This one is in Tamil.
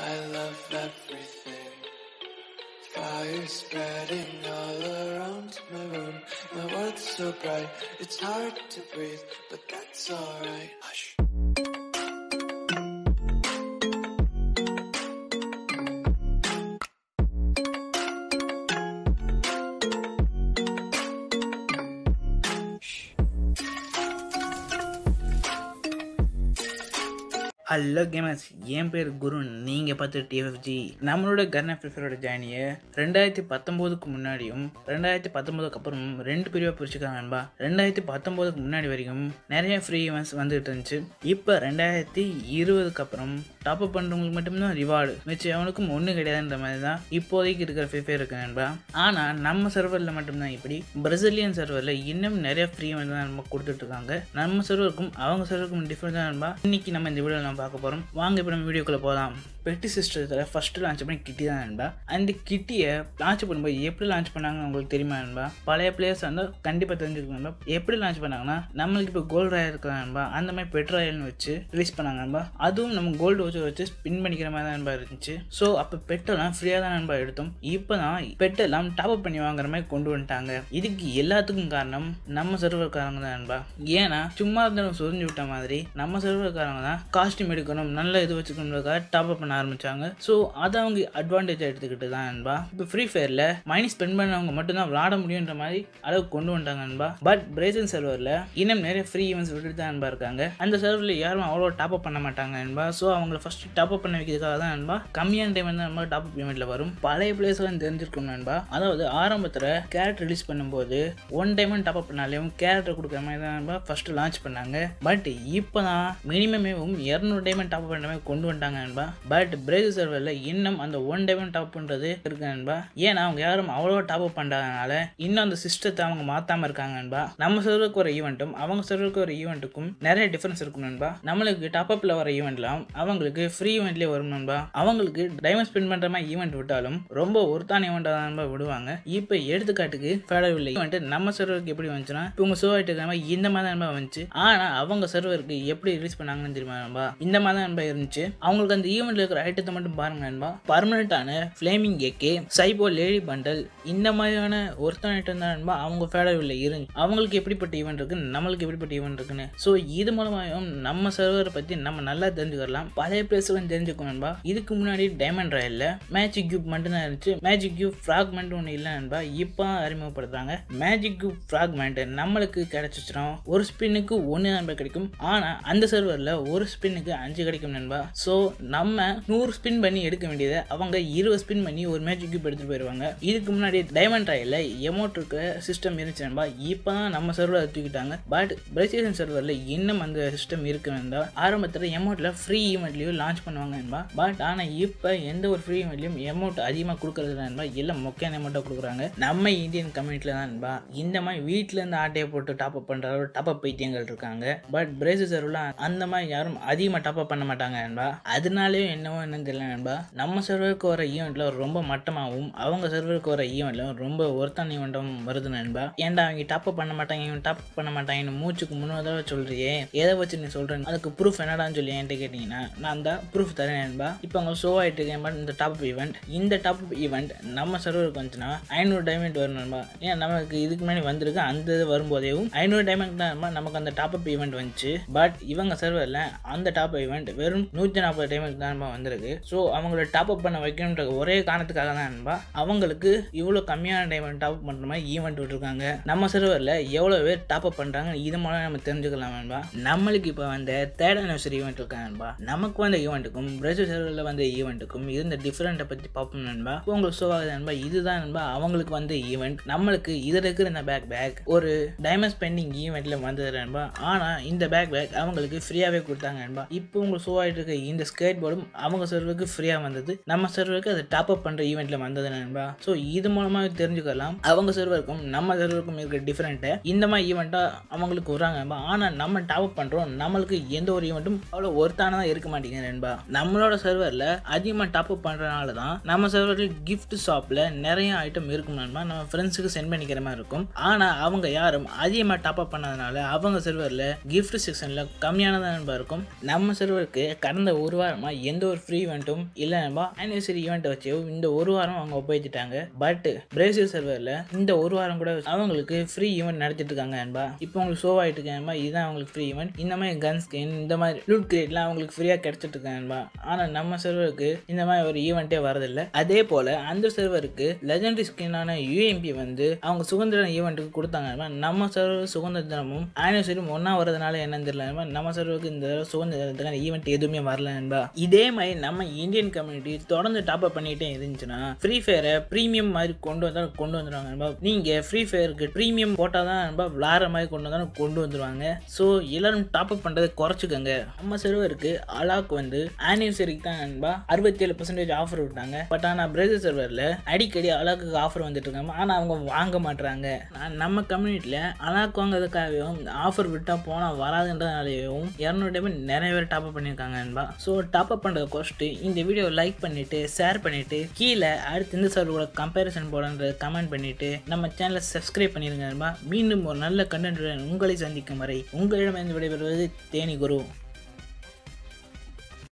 I love everything. Fire spreading all around my room. My world's so bright, it's hard to breathe, but that's alright. Hush. Hello gamers என் பேர் குரு நீங்கள் பார்த்து டிஎஃப்ஜி நம்மளோட கர்ன ப்ரிஃபரோட ஜேர்னியை ரெண்டாயிரத்தி பத்தொம்போதுக்கு முன்னாடியும் ரெண்டாயிரத்தி பத்தொம்போதுக்கு அப்புறம் ரெண்டு பிரிவாக பிரிச்சுக்காங்க நண்பா ரெண்டாயிரத்தி பத்தொம்போதுக்கு முன்னாடி வரைக்கும் நிறைய ஃப்ரீ ஈவெண்ட்ஸ் வந்துகிட்டு இருந்துச்சு இப்போ ரெண்டாயிரத்தி இருபதுக்கு அப்புறம் டாப் அப் பண்ணுறவங்களுக்கு மட்டும்தான் ரிவார்டு மிச்சம் எவனுக்கும் ஒன்றும் கிடையாதுன்ற மாதிரி தான் இப்போதைக்கு இருக்கிற ஃப்ரீ ஃபயர் இருக்கு நண்பா ஆனால் நம்ம சர்வரில் மட்டும்தான் இப்படி பிரசிலியன் சர்வரில் இன்னும் நிறைய ஃப்ரீ ஈவெண்ட் தான் நம்ம கொடுத்துட்டு இருக்காங்க நம்ம சர்வருக்கும் அவங்க சர்வருக்கும் டிஃப்ரெண்ட் தான் நண்பா இன்னைக்கு நம்ம இந்த வீடியோவில் நம்ம பார்க்க போகிறோம் வாங்க இப்போ நம்ம வீடியோக்குள்ளே போகலாம் பெட்டி சிஸ்டத்தில் ஃபஸ்ட்டு லான்ச் பண்ணி கிட்டி தான் நண்பா அந்த கிட்டியை லான்ச் பண்ணும்போது எப்படி லான்ச் பண்ணாங்கன்னு உங்களுக்கு தெரியுமா நண்பா பழைய பிளேயர்ஸ் இருந்தால் கண்டிப்பாக தெரிஞ்சுக்கணும் நண்பா எப்படி லான்ச் பண்ணாங்கன்னா நம்மளுக்கு இப்போ கோல்டு ராயல் இருக்கலாம் நண்பா அந்த மாதிரி பெட்ராயல்னு வச்சு ரிலீஸ் பண்ணாங்க நண்பா அதுவும் நம்ம கோல்டு வச்சு வச்சு ஸ்பின் பண்ணிக்கிற மாதிரி தான் நண்பா இருந்துச்சு ஸோ அப்போ பெட்டெல்லாம் ஃப்ரீயாக தான் நண்பா எடுத்தோம் இப்போ தான் பெட்டெல்லாம் டாப் அப் பண்ணி வாங்குற மாதிரி கொண்டு வந்துட்டாங்க இதுக்கு எல்லாத்துக்கும் காரணம் நம்ம சர்வர்காரங்க தான் நண்பா ஏன்னா சும்மா இருந்தவங்க சொரிஞ்சு விட்ட மாதிரி நம்ம சர்வர்காரங்க தான் காஸ்டியூம் எடுக்கணும் நல்ல இது வச்சுக்கணுன்றதுக்காக டாப் அப் பண்ண ஆரம்பிச்சாங்க ஸோ அதை அவங்க அட்வான்டேஜ் எடுத்துக்கிட்டு தான் நண்பா இப்போ ஃப்ரீ ஃபயரில் மணி ஸ்பெண்ட் பண்ணவங்க மட்டும்தான் விளாட முடியுன்ற மாதிரி அளவு கொண்டு வந்துட்டாங்க நண்பா பட் பிரேசன் சர்வரில் இன்னும் நிறைய ஃப்ரீ ஈவெண்ட்ஸ் விட்டுட்டு தான் நண்பா இருக்காங்க அந்த சர்வரில் யாரும் அவ்வளோ டாப் அப் பண்ண மாட்டாங்க நண்பா ஸோ அவங்கள ஃபர்ஸ்ட் டாப் அப் பண்ண வைக்கிறதுக்காக தான் நண்பா கம்மியான டைம் வந்து நம்ம டாப் அப் பேமெண்ட்டில் வரும் பழைய பிளேஸ்லாம் தெரிஞ்சிருக்கும் நண்பா அதாவது ஆரம்பத்தில் கேரட் ரிலீஸ் பண்ணும்போது ஒன் டைம் டாப் அப் பண்ணாலேயும் கேரக்டர் கொடுக்குற மாதிரி தான் நண்பா ஃபர்ஸ்ட் லான்ச் பண்ணாங்க பட் இப்போ தான் மினிமமேவும் இரநூறு டைமண்ட் டாப் பண்ண மாதிரி கொண்டு வந்துட்டாங்க நண்பா பட் பிரேக் சர்வரில் இன்னும் அந்த ஒன் டைமண்ட் டாப் பண்ணுறது இருக்கு நண்பா ஏன்னா அவங்க யாரும் அவ்வளோ டாப் அப் பண்ணுறதுனால இன்னும் அந்த சிஸ்டத்தை அவங்க மாற்றாம இருக்காங்க நண்பா நம்ம சர்வருக்கு ஒரு ஈவெண்ட்டும் அவங்க சர்வருக்கு ஒரு ஈவெண்ட்டுக்கும் நிறைய டிஃபரன்ஸ் இருக்கும் நண்பா நம்மளுக்கு டாப் அப்பில் வர ஈவெண்ட்லாம் அவங்களுக்கு ஃப்ரீ ஈவெண்ட்லேயே வரும் நண்பா அவங்களுக்கு டைமண்ட் ஸ்பெண்ட் பண்ணுற மாதிரி ஈவெண்ட் விட்டாலும் ரொம்ப ஒருத்தான ஈவெண்ட்டாக தான் நண்பா விடுவாங்க இப்போ எடுத்துக்காட்டுக்கு ஃபேடவில்லை ஈவெண்ட் நம்ம சர்வருக்கு எப்படி வந்துச்சுன்னா இப்போ உங்கள் ஷோ ஆகிட்டு மாதிரி இந்த மாதிரி தான் நண்பா வந்துச்சு ஆனால் அவங்க சர்வருக்கு எப்படி ரிலீஸ் பண்ணாங்கன்னு தெரியுமா நண்பா இந்த மாதிரி தான் நண்பா இருந்துச்சு அவங்களுக்கு அந்த ஈவெண்ட்ல இருக்கிற ஐட்டத்தை மட்டும் பாருங்க நண்பா பர்மனெண்ட்டான ஃப்ளேமிங் ஏகே சைபோ லேடி பண்டல் இந்த மாதிரியான ஒருத்தன் ஐட்டம் தான் நண்பா அவங்க ஃபேடவில்லை இருந்துச்சு அவங்களுக்கு எப்படிப்பட்ட ஈவெண்ட் இருக்கு நம்மளுக்கு எப்படிப்பட்ட ஈவெண்ட் இருக்குன்னு ஸோ இது மூலமாகவும் நம்ம சர்வரை பற்றி நம்ம நல்லா தெரிஞ்சுக்கலாம் பழைய பிளேஸ்லாம் தெரிஞ்சுக்கணும் நண்பா இதுக்கு முன்னாடி டைமண்ட் ராயலில் மேஜிக் கியூப் மட்டும்தான் இருந்துச்சு மேஜிக் கியூப் ஃப்ராக்மெண்ட் ஒன்று இல்லை நண்பா இப்போ அறிமுகப்படுத்துறாங்க மேஜிக் கியூப் ஃப்ராக்மெண்ட் நம்மளுக்கு கிடைச்சிச்சுனா ஒரு ஸ்பின்னுக்கு ஒன்று நண்பா கிடைக்கும் ஆனால் அந்த சர்வரில் ஒரு ஸ்பின்னுக்கு அஞ்சு கிடைக்கும் நண்பா ஸோ நம்ம நூறு ஸ்பின் பண்ணி எடுக்க வேண்டியதை அவங்க இருபது ஸ்பின் பண்ணி ஒரு மேஜிக் கியூப் எடுத்துட்டு போயிடுவாங்க இதுக்கு முன்னாடி டைமண்ட் ராயில் எமௌண்ட் இருக்க சிஸ்டம் இருந்துச்சு நண்பா இப்போ தான் நம்ம சர்வர் தூக்கிட்டாங்க பட் பிரைசேஷன் சர்வரில் இன்னும் அந்த சிஸ்டம் இருக்கு நண்பா ஆரம்பத்தில் எமௌண்ட்டில் ஃப்ரீ ஈவெண்ட்லையும் லான்ச் பண்ணுவாங்க நண்பா பட் ஆனால் இப்போ எந்த ஒரு ஃப்ரீ ஈவெண்ட்லையும் எமௌண்ட் அதிகமாக கொடுக்கறது இல்லை நண்பா எல்லாம் மொக்கையான அமௌண்ட்டாக கொடுக்குறாங்க நம்ம இந்தியன் கம்யூனிட்டியில் தான் நண்பா இந்த மாதிரி வீட்டிலேருந்து ஆட்டையை போட்டு டாப் அப் பண்ணுற ஒரு டாப் அப் பைத்தியங்கள் இருக்காங்க பட் பிரேசஸ் சர்வரில் அந்த மாதிரி யாரும் அதிகமாக டாப் அப் பண்ண மாட்டாங்க நண்பா அதனாலேயும் என்னவோ என்னன்னு தெரியல நண்பா நம்ம சர்வருக்கு வர ஈவெண்ட்டில் ரொம்ப மட்டமாகவும் அவங்க சர்வருக்கு வர ஈவெண்ட்டில் ரொம்ப ஒருத்தான ஈவெண்ட்டும் வருது நண்பா ஏன்டா அவங்க டாப் அப் பண்ண மாட்டாங்க இவன் டாப் அப் பண்ண மாட்டாங்கன்னு மூச்சுக்கு முன்னூறு தடவை சொல்றியே எதை வச்சு நீ சொல்கிறேன் அதுக்கு ப்ரூஃப் என்னடான்னு சொல்லி என்கிட்ட கேட்டிங்கன்னா நான் தான் ப்ரூஃப் தரேன் நண்பா இப்போ அவங்க ஷோ ஆகிட்டு இருக்கேன் பட் இந்த டாப் ஈவெண்ட் இந்த டாப் ஈவெண்ட் நம்ம சர்வருக்கு வந்துச்சுன்னா ஐநூறு டைமண்ட் வரும் நண்பா ஏன் நமக்கு இதுக்கு முன்னாடி வந்திருக்கு அந்த இது வரும்போதேவும் ஐநூறு டைமண்ட் தான் நண்பா நமக்கு அந்த டாப் அப் ஈவெண்ட் வந்துச்சு பட் இவங்க சர்வரில் அந்த டாப் ஈவெண்ட் வெறும் நூற்றி நாற்பது டைமண்ட் தான் நண்பா வந்திருக்கு ஸோ அவங்கள டாப் அப் பண்ண வைக்கணுன்ற ஒரே காரணத்துக்காக தான் நண்பா அவங்களுக்கு இவ்வளோ கம்மியான டைமண்ட் டாப் அப் பண்ணுற மாதிரி ஈவெண்ட் விட்டுருக்காங்க நம்ம சர்வரில் எவ்வளோ பேர் டாப் அப் பண்ணுறாங்க இது மூலம் நம்ம தெரிஞ்சுக்கலாம் நண்பா நம்மளுக்கு இப்போ வந்த தேர்ட் அனிவர்சரி ஈவெண்ட் இருக்காங்க நண்பா நமக்கு வந்த ஈவெண்ட்டுக்கும் பிரேசில் சர்வரில் வந்த ஈவெண்ட்டுக்கும் இருந்த டிஃப்ரெண்ட்டை பற்றி பார்ப்போம் நண்பா இப்போ உங்களுக்கு ஷோ ஆகுது நண்பா இதுதான் நண்பா அவங்களுக்கு வந்த ஈவெண்ட் நம்மளுக்கு இதில் இருக்கிற இந்த பேக் பேக் ஒரு டைமண்ட் ஸ்பெண்டிங் ஈவெண்ட்டில் வந்தது நண்பா ஆனால் இந்த பேக் பேக் அவங்களுக்கு ஃப்ரீயாகவே கொடுத்தாங்க நண்பா இப்போ உங்களுக்கு ஷோ ஆகிட்டு இருக்க இந்த ஸ்கேட் போர்டும் அவங்க சர்வருக்கு ஃப்ரீயாக வந்தது நம்ம சர்வருக்கு அதை டாப் அப் பண்ணுற ஈவெண்ட்டில் வந்தது நண்பா ஸோ இது மூலமாக தெரிஞ்சுக்கலாம் அவங்க சர்வருக்கும் நம்ம சர்வருக்கும் இருக்கிற டிஃப்ரெண்ட்டை இந்த மாதிரி ஈவெண்ட்டாக அவங்களுக்கு வராங்க நண்பா ஆனால் நம்ம டாப் அப் பண்ணுறோம் நம்மளுக்கு எந்த ஒரு ஈவெண்ட்டும் அவ்வளோ ஒருத்தானதாக இருக்க மாட்டேங்குது நண்பா நம்மளோட சர்வரில் அதிகமாக டாப் அப் பண்ணுறதுனால தான் நம்ம சர்வரில் கிஃப்ட் ஷாப்பில் நிறைய ஐட்டம் இருக்கும் நண்பா நம்ம ஃப்ரெண்ட்ஸுக்கு சென்ட் பண்ணிக்கிற மாதிரி இருக்கும் ஆனால் அவங்க யாரும் அதிகமாக டாப் அப் பண்ணதுனால அவங்க சர்வரில் கிஃப்ட் செக்ஷனில் கம்மியானதாக நண்பா இருக்கும் நம்ம நம்ம சர்வருக்கு கடந்த ஒரு வாரமாக எந்த ஒரு ஃப்ரீ ஈவெண்ட்டும் இல்லை நண்பா ஆனிவர்சரி ஈவெண்ட்டை வச்சு இந்த ஒரு வாரம் அவங்க ஒப்பேத்திட்டாங்க பட் பிரேசில் சர்வரில் இந்த ஒரு வாரம் கூட அவங்களுக்கு ஃப்ரீ ஈவெண்ட் நடத்திட்டு இருக்காங்க நண்பா இப்போ உங்களுக்கு ஷோ ஆகிட்டு இருக்காங்க நண்பா இதுதான் அவங்களுக்கு ஃப்ரீ ஈவெண்ட் இந்த மாதிரி கன் ஸ்கின் இந்த மாதிரி லூட் கிரேட்லாம் அவங்களுக்கு ஃப்ரீயாக கிடைச்சிட்டு இருக்காங்க நண்பா ஆனால் நம்ம சர்வருக்கு இந்த மாதிரி ஒரு ஈவெண்ட்டே வரதில்லை அதே போல் அந்த சர்வருக்கு லெஜண்டரி ஸ்கின்னான யூஎம்பி வந்து அவங்க சுதந்திர ஈவெண்ட்டுக்கு கொடுத்தாங்க நண்பா. நம்ம சர்வர் சுதந்திர தினமும் ஆனிவர்சரியும் ஒன்றா வரதுனால என்னன்னு தெரியல நண்பா. நம்ம சர்வருக்கு இந்த தடவை சுதந்திர தினத்துக்கான ஈவெண்ட் எதுவுமே வரல நண்பா இதே மாதிரி நம்ம இந்தியன் கம்யூனிட்டி தொடர்ந்து டாப் அப் பண்ணிட்டே இருந்துச்சுன்னா ஃப்ரீ ஃபயரை ப்ரீமியம் மாதிரி கொண்டு வந்தாலும் கொண்டு வந்துருவாங்க நண்பா நீங்க ஃப்ரீ ஃபயருக்கு ப்ரீமியம் போட்டால் தான் நண்பா விளாட்ற மாதிரி கொண்டு வந்தாலும் கொண்டு வந்துருவாங்க ஸோ எல்லாரும் டாப் அப் பண்ணுறதை குறைச்சிக்கோங்க நம்ம சர்வருக்கு அலாக் வந்து ஆனிவர்சரிக்கு தான் நண்பா அறுபத்தேழு பர்சன்டேஜ் ஆஃபர் விட்டாங்க பட் ஆனால் பிரேசில் சர்வரில் அடிக்கடி அலாக்கு ஆஃபர் வந்துட்டு இருக்காங்க ஆனால் அவங்க வாங்க மாட்டுறாங்க நான் நம்ம கம்யூனிட்டியில் அலாக் வாங்குறதுக்காகவும் ஆஃபர் விட்டால் போனால் வராதுன்றதுனாலேயும் இரநூறு டைம் நிறைய பேர் டாப் அப் பண்ணியிருக்காங்க நண்பா ஸோ டாப் அப் பண்ணுறத குறைச்சிட்டு இந்த வீடியோ லைக் பண்ணிவிட்டு ஷேர் பண்ணிவிட்டு கீழே அடுத்து இந்த சர்வரோட கம்பேரிசன் போடன்ற கமெண்ட் பண்ணிவிட்டு நம்ம சேனலை சப்ஸ்கிரைப் பண்ணிடுங்க நண்பா மீண்டும் ஒரு நல்ல கண்டென்ட்டுடன் உங்களை சந்திக்கும் வரை உங்களிடமிருந்து விடைபெறுவது தேனி குரு